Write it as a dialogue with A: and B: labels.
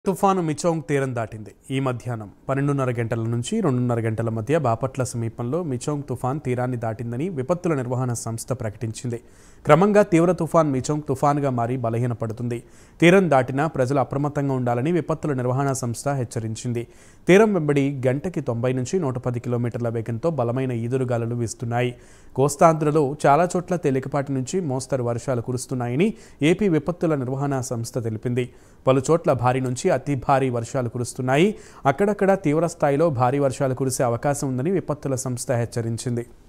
A: తుఫాను మిచోంగ్ తీరం దాటింది ఈ మధ్యాహ్నం పన్నెండున్నర గంటల నుంచి రెండున్నర గంటల మధ్య బాపట్ల సమీపంలో మిచోంగ్ తుఫాన్ తీరాన్ని దాటిందని విపత్తుల నిర్వహణ సంస్థ ప్రకటించింది క్రమంగా తీవ్ర తుఫాన్ మిచోంగ్ తుఫాన్గా మారి బలహీనపడుతుంది తీరం దాటినా ప్రజలు అప్రమత్తంగా ఉండాలని విపత్తుల నిర్వహణ సంస్థ హెచ్చరించింది తీరం వెంబడి గంటకి తొంభై నుంచి నూట పది కిలోమీటర్ల వేగంతో బలమైన ఈదురుగాలులు వీస్తున్నాయి కోస్తాంధ్రలో చాలా చోట్ల తేలికపాటి నుంచి మోస్తరు వర్షాలు కురుస్తున్నాయని ఏపీ విపత్తుల నిర్వహణ సంస్థ తెలిపింది పలు చోట్ల భారీ నుంచి అతి భారీ వర్షాలు కురుస్తున్నాయి అక్కడక్కడ తీవ్ర స్థాయిలో భారీ వర్షాలు కురిసే అవకాశం ఉందని విపత్తుల సంస్థ హెచ్చరించింది